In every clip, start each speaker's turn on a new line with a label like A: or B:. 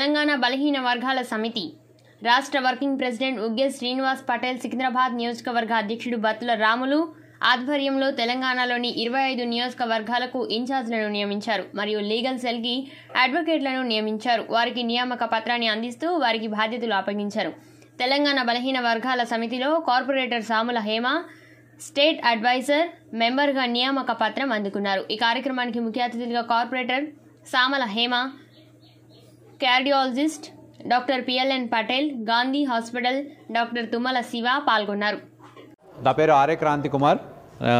A: తెలంగాణ బలహీన వర్గాల సమితి రాష్ట్ర వర్కింగ్ ప్రెసిడెంట్ ఉగ్గే శ్రీనివాస్ పటేల్ సికింద్రాబాద్ నియోజకవర్గ అధ్యక్షుడు బత్తుల రాములు ఆధ్వర్యంలో తెలంగాణలోని ఇరవై ఐదు నియోజకవర్గాలకు ఇన్ఛార్జ్లను నియమించారు మరియు లీగల్ సెల్కి అడ్వకేట్లను నియమించారు వారికి నియామక పత్రాన్ని అందిస్తూ వారికి బాధ్యతలు అప్పగించారు తెలంగాణ బలహీన వర్గాల సమితిలో corporator Samula Hema state advisor మెంబర్గా నియామక పత్రం అందుకున్నారు ఈ కార్యక్రమానికి ముఖ్య అతిథులుగా corporator Samala Hema cardiologist doctor P L N Patel Gandhi hospital doctor Tummala Shiva పాల్గొన్నారు
B: నా పేరు ఆర్య క్రాంతి కుమార్ ఆ,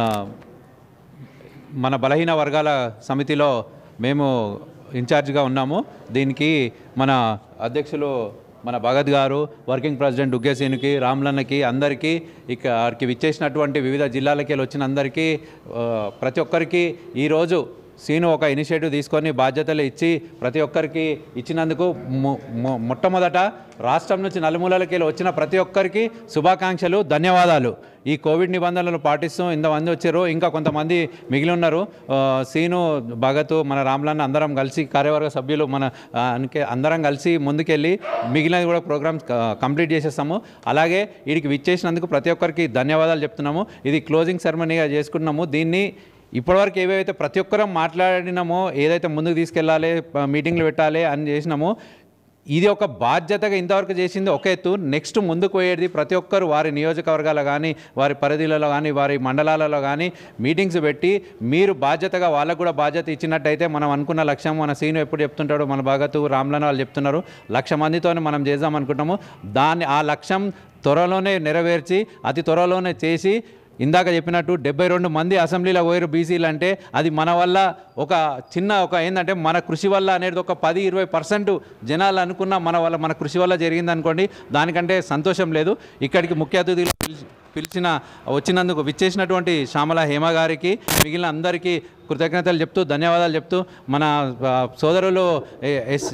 B: మన బలహీన వర్గాల సమితిలో మేము ఇన్ఛార్జ్గా ఉన్నాము దీనికి మన అధ్యక్షులు మన భగత్ గారు వర్కింగ్ ప్రెసిడెంట్ దుగ్గేసీనికి రామ్లన్నకి అందరికీ ఇక్కడికి విచ్చేసినటువంటి వివిధ జిల్లాలకి వెళ్ళి వచ్చిన అందరికీ ఆ, ప్రతి ఒక్కరికి ఈరోజు సీను ఒక ఇనిషియేటివ్ తీసుకొని బాధ్యతలు ఇచ్చి ప్రతి ఒక్కరికి ఇచ్చినందుకు మొ- మొ- మొట్టమొదట రాష్ట్రం నుంచి నలుమూలలకి వెళ్ళి వచ్చిన ప్రతి ఒక్కరికి శుభాకాంక్షలు ధన్యవాదాలు ఈ కోవిడ్ నిబంధనలను పాటిస్తూ ఇంతమంది వచ్చారు ఇంకా కొంతమంది మిగిలి ఉన్నారు ఆ, సీను భగత్ మన రామ్లన్న అందరం కలిసి కార్యవర్గ సభ్యులు మన ఆ, అందుకే అందరం కలిసి ముందుకెళ్ళి మిగిలినది కూడా ప్రోగ్రామ్స్ కంప్లీట్ చేసేస్తాము అలాగే వీడికి విచ్చేసినందుకు ప్రతి ఒక్కరికి ధన్యవాదాలు చెప్తున్నాము ఇది క్లోజింగ్ సెరమనీగా చేసుకుంటున్నాము దీన్ని ఇప్పటివరకు ఏవైతే ప్రతి ఒక్కరం మాట్లాడినామో ఏదైతే ముందుకు తీసుకెళ్ళాలి ప- మీటింగ్లు పెట్టాలి అని చేసినామో ఇది ఒక బాధ్యతగా ఇంతవరకు చేసింది ఒక ఎత్తు నెక్స్ట్ ముందుకు పోయేది ప్రతి ఒక్కరు వారి నియోజకవర్గాలు కానీ వారి పరిధిలలో కానీ వారి మండలాలలో కానీ మీటింగ్స్ పెట్టి మీరు బాధ్యతగా వాళ్ళకు కూడా బాధ్యత ఇచ్చినట్టయితే మనం అనుకున్న లక్ష్యం మన సీను ఎప్పుడు చెప్తుంటాడు మన భగతు రామ్లను వాళ్ళు చెప్తున్నారు లక్ష మందితోనే మనం చేద్దాం అనుకుంటాము దాన్ని ఆ లక్ష్యం త్వరలోనే నెరవేర్చి అతి త్వరలోనే చేసి ఇందాక చెప్పినట్టు డెబ్బై రెండు మంది అసెంబ్లీలో పోయారు బీసీలు అంటే అది మన వల్ల ఒక చిన్న ఒక ఏంటంటే మన కృషి వల్ల అనేది ఒక పది ఇరవై పర్సెంట్ జనాలు అనుకున్న మన వల్ల మన కృషి వల్ల జరిగింది అనుకోండి దానికంటే సంతోషం లేదు ఇక్కడికి ముఖ్య అతిథులు పిలిచి పిలిచిన వచ్చినందుకు విచ్చేసినటువంటి శ్యామల హేమ గారికి మిగిలిన అందరికీ కృతజ్ఞతలు చెప్తూ ధన్యవాదాలు చెప్తూ మన ఆ, సోదరులు ఏ- ఎస్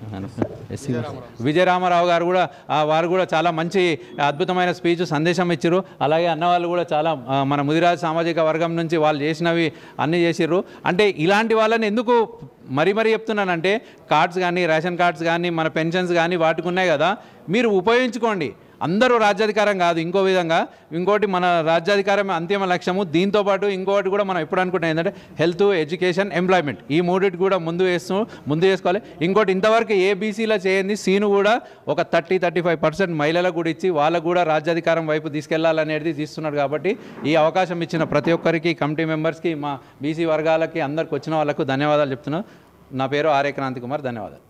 B: ఎస్ విజయరామారావు గారు కూడా ఆ, వారు కూడా చాలా మంచి అద్భుతమైన స్పీచ్ సందేశం ఇచ్చారు అలాగే అన్నవాళ్ళు కూడా చాలా ఆ, మన ముదిరాజ్ సామాజిక వర్గం నుంచి వాళ్ళు చేసినవి అన్నీ చేసిర్రు అంటే ఇలాంటి వాళ్ళని ఎందుకు మరీ మరీ చెప్తున్నానంటే కార్డ్స్ కానీ రేషన్ కార్డ్స్ కానీ మన పెన్షన్స్ కానీ వాటికి ఉన్నాయి కదా మీరు ఉపయోగించుకోండి అందరూ రాజ్యాధికారం కాదు ఇంకో విధంగా ఇంకోటి మన రాజ్యాధికారం అంతిమ లక్ష్యము దీంతో పాటు ఇంకోటి కూడా మనం ఎప్పుడు అనుకుంటాం ఏంటంటే హెల్త్ ఎడ్యుకేషన్ ఎంప్లాయ్మెంట్ ఈ మూడింటి కూడా ముందు వేస్తూ ముందు వేసుకోవాలి ఇంకోటి ఇంతవరకు ఏ బీసీలో చేయండి సీను కూడా ఒక థర్టీ థర్టీ ఫైవ్ పర్సెంట్ మహిళలకు కూడా ఇచ్చి వాళ్ళకు కూడా రాజ్యాధికారం వైపు తీసుకెళ్లాలనేది తీస్తున్నాడు కాబట్టి ఈ అవకాశం ఇచ్చిన ప్రతి ఒక్కరికి కమిటీ మెంబర్స్కి మా బీసీ వర్గాలకి అందరికి వచ్చిన వాళ్ళకు ధన్యవాదాలు చెప్తున్నాను నా పేరు ఆర్య క్రాంతి కుమార్ ధన్యవాదాలు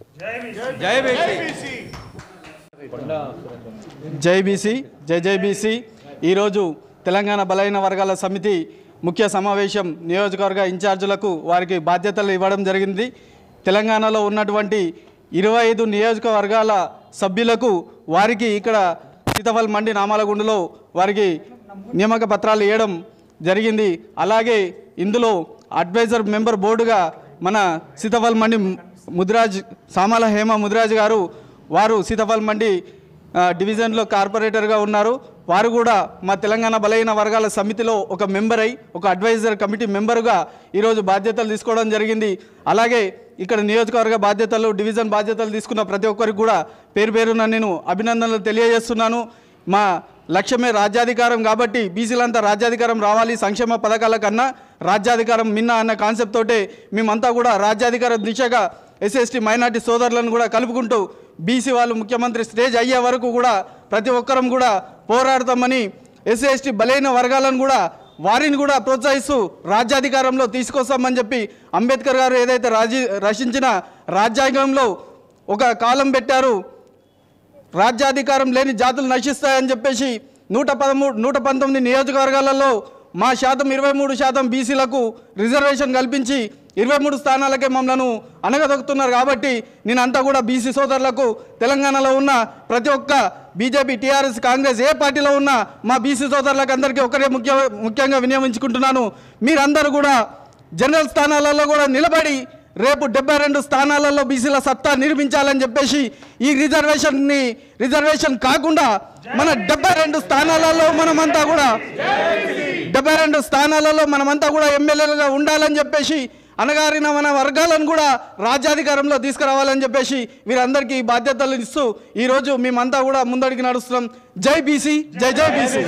B: జై బీసీ
C: జై బీసీ జై జై బీసీ ఈరోజు తెలంగాణ బలహీన వర్గాల సమితి ముఖ్య సమావేశం నియోజకవర్గ ఇన్ఛార్జీలకు వారికి బాధ్యతలు ఇవ్వడం జరిగింది తెలంగాణలో ఉన్నటువంటి ఇరవై ఐదు నియోజకవర్గాల సభ్యులకు వారికి ఇక్కడ సీతఫల్ మండి నామాలగుండులో వారికి నియామక పత్రాలు ఇవ్వడం జరిగింది అలాగే ఇందులో అడ్వైజర్ మెంబర్ బోర్డుగా మన సీతఫల్ మండి ముదిరాజ్ సామాల హేమ ముదిరాజ్ గారు వారు సీతఫల్ మండి ఆ, డివిజన్లో కార్పొరేటర్గా ఉన్నారు వారు కూడా మా తెలంగాణ బలహీన వర్గాల సమితిలో ఒక మెంబర్ అయి ఒక అడ్వైజర్ కమిటీ మెంబరుగా ఈరోజు బాధ్యతలు తీసుకోవడం జరిగింది అలాగే ఇక్కడ నియోజకవర్గ బాధ్యతలు డివిజన్ బాధ్యతలు తీసుకున్న ప్రతి ఒక్కరికి కూడా పేరు పేరున నేను అభినందనలు తెలియజేస్తున్నాను మా లక్ష్యమే రాజ్యాధికారం కాబట్టి బీసీలంతా రాజ్యాధికారం రావాలి సంక్షేమ పథకాల కన్నా రాజ్యాధికారం మిన్న అన్న కాన్సెప్ట్ తోటే మేమంతా కూడా రాజ్యాధికారం దిశగా ఎస్ఎస్టీ మైనార్టీ సోదరులను కూడా కలుపుకుంటూ బీసీ వాళ్ళు ముఖ్యమంత్రి స్టేజ్ అయ్యే వరకు కూడా ప్రతి ఒక్కరం కూడా పోరాడతామని ఎస్సీ ఎస్టీ బలైన వర్గాలను కూడా వారిని కూడా ప్రోత్సహిస్తూ రాజ్యాధికారంలో తీసుకొస్తామని చెప్పి అంబేద్కర్ గారు ఏదైతే రాజీ రచించిన రాజ్యాంగంలో ఒక కాలం పెట్టారు రాజ్యాధికారం లేని జాతులు నశిస్తాయని చెప్పేసి నూట పదమూడు నూట పంతొమ్మిది నియోజకవర్గాలలో మా శాతం ఇరవై మూడు శాతం బీసీలకు రిజర్వేషన్ కల్పించి ఇరవై మూడు స్థానాలకే మమ్మల్ని అనగదొక్కుతున్నారు కాబట్టి నేనంతా కూడా బీసీ సోదరులకు తెలంగాణలో ఉన్న ప్రతి ఒక్క బీజేపీ టీఆర్ఎస్ కాంగ్రెస్ ఏ పార్టీలో ఉన్న మా బీసీ సోదరులకు అందరికీ ఒకరే ముఖ్య ముఖ్యంగా వినియోగించుకుంటున్నాను మీరందరూ కూడా జనరల్ స్థానాలలో కూడా నిలబడి రేపు డెబ్బై రెండు స్థానాలలో బీసీల సత్తా నిర్మించాలని చెప్పేసి ఈ రిజర్వేషన్ని రిజర్వేషన్ కాకుండా మన డెబ్బై రెండు స్థానాలలో మనమంతా కూడా డెబ్బై రెండు స్థానాలలో మనమంతా కూడా ఎమ్మెల్యేలుగా ఉండాలని చెప్పేసి అనగారిన మన వర్గాలను కూడా రాజ్యాధికారంలో తీసుకురావాలని చెప్పేసి వీరందరికీ బాధ్యతలు ఇస్తూ ఈరోజు మేమంతా కూడా ముందడికి నడుస్తున్నాం జై బీసీ జై జై బీసీ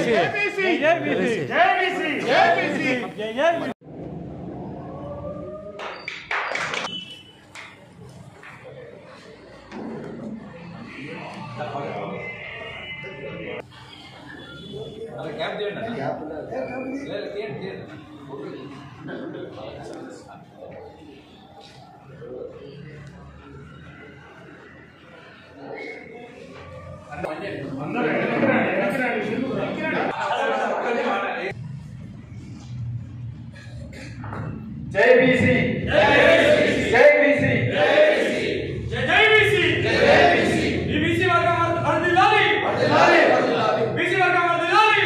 C: జై బీసీ జై బీసీ
D: జై బీసీ జై బీసీ ఈ బీసీ వర్గం వర్ధిల్లాలి వర్ధిల్లాలి బీసీ వర్గం వర్ధిల్లాలి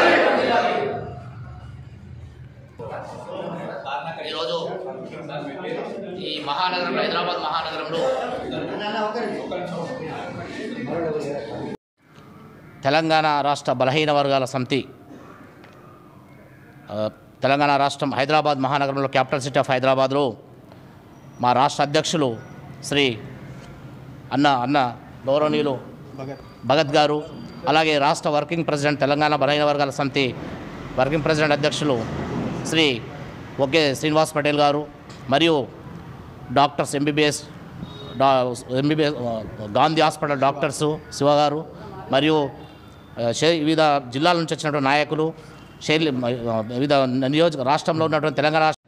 E: ఈరోజు ఈ మహానగరంలో హైదరాబాద్ మహానగరంలో తెలంగాణ రాష్ట్ర బలహీన వర్గాల సమితి ఆ, తెలంగాణ రాష్ట్రం హైదరాబాద్ మహానగరంలో క్యాపిటల్ సిటీ ఆఫ్ హైదరాబాద్లో మా రాష్ట్ర అధ్యక్షులు శ్రీ అన్న అన్న గౌరవనీయులు భగత్ గారు అలాగే రాష్ట్ర వర్కింగ్ ప్రెసిడెంట్ తెలంగాణ బలహీన వర్గాల సమితి వర్కింగ్ ప్రెసిడెంట్ అధ్యక్షులు శ్రీ ఒకే శ్రీనివాస్ పటేల్ గారు మరియు డాక్టర్స్ ఎంబీబీఎస్ డా M B B S Gandhi hospital doctors Shiva garu మరియు ఆ, శే- వివిధ జిల్లాల నుంచి వచ్చినటువంటి నాయకులు శైలి ఆ, వివిధ నియోజక రాష్ట్రంలో ఉన్నటువంటి తెలంగాణ రాష్ట్ర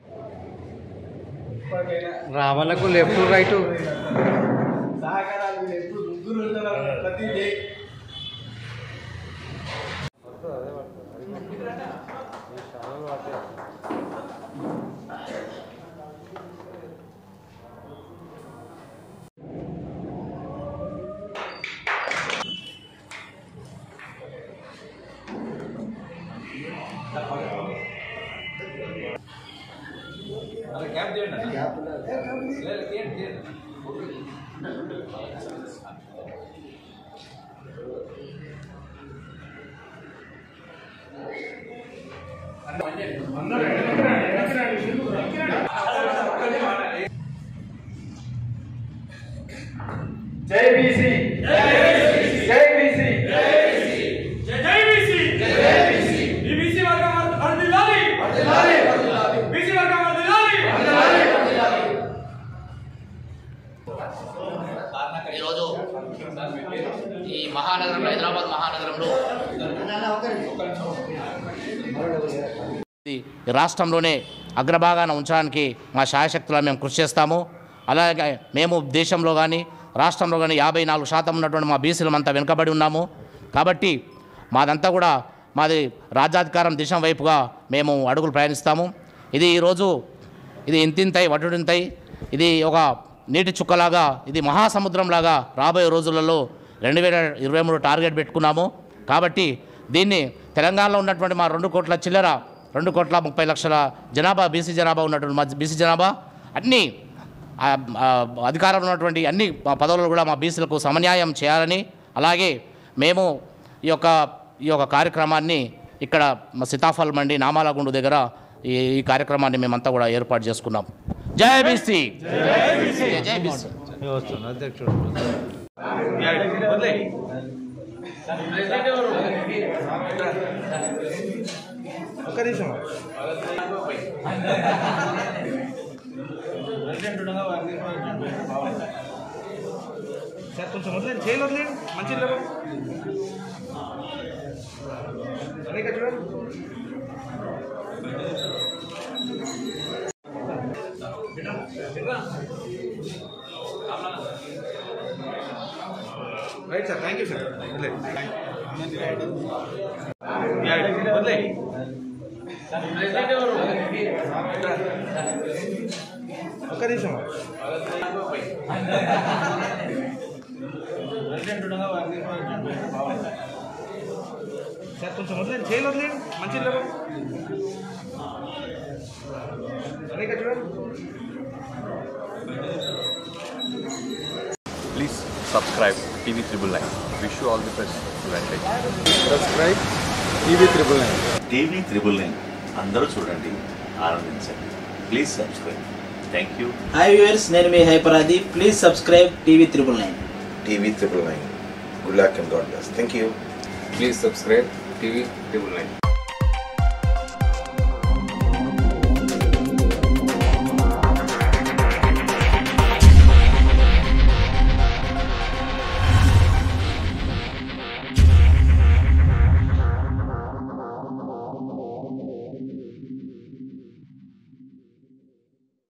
F: రావాలకు లెఫ్ట్ రైట్
C: జై బీసీ జై బీసీ
D: జై బీసీ జై బీసీ ఈ బీసీ వర్గం వర్ధిల్లాలి వర్ధిల్లాలి బీసీ వర్గం వర్ధిల్లాలి
E: ఈరోజు ఈ మహానగరంలో హైదరాబాద్ మహానగరంలో ఈ రాష్ట్రంలోనే అగ్రభాగాన ఉంచడానికి మా శాయశక్తులా మేము కృషి చేస్తాము అలాగే మేము దేశంలో కానీ రాష్ట్రంలో కానీ యాభై నాలుగు శాతం ఉన్నటువంటి మా బీసీలమంతా వెనుకబడి ఉన్నాము కాబట్టి మాదంతా కూడా మాది రాజ్యాధికారం దిశ వైపుగా మేము అడుగులు ప్రయాణిస్తాము ఇది ఈరోజు ఇది ఇంతింతై వటుడింతై ఇది ఒక నీటి చుక్కలాగా ఇది మహాసముద్రంలాగా రాబోయే రోజులలో రెండు వేల ఇరవై మూడు టార్గెట్ పెట్టుకున్నాము కాబట్టి దీన్ని తెలంగాణలో ఉన్నటువంటి మా రెండు కోట్ల చిల్లర రెండు కోట్ల ముప్పై లక్షల జనాభా బీసీ జనాభా ఉన్నటువంటి మా బీసీ జనాభా అన్నీ ఆ, ఆ, అధికారంలో ఉన్నటువంటి అన్ని పదవులు కూడా మా బీసీలకు సమన్యాయం చేయాలని అలాగే మేము ఈ యొక్క ఈ యొక్క కార్యక్రమాన్ని ఇక్కడ మా సీతాఫల్ మండి నామాలగుండు దగ్గర ఈ ఈ కార్యక్రమాన్ని మేమంతా కూడా ఏర్పాటు చేసుకున్నాం జై బీసీ జై బీసీ
F: సార్ కొంచెం వదిలేండి చేయలు వదిలేండి మంచి లేవు అనేక చూడండి right sir thank you sir వదిలే వదిలే ఒక్క నిమిషం సార్ కొంచెం వదిలేండి చేయలు వదిలేండి మంచి లేవు అనేక చూడండి
G: Please subscribe TV Triple Nine. Wish you all the best. Advantage.
H: Subscribe TV triple nine
I: TV triple nine అందరూ చూడండి ఆనందించండి please subscribe
G: Thank you.
I: Hi viewers నేను మీ హైపరాది please subscribe TV triple nine
H: TV triple nine. Good luck and God bless. Thank you. Please subscribe TV triple nine.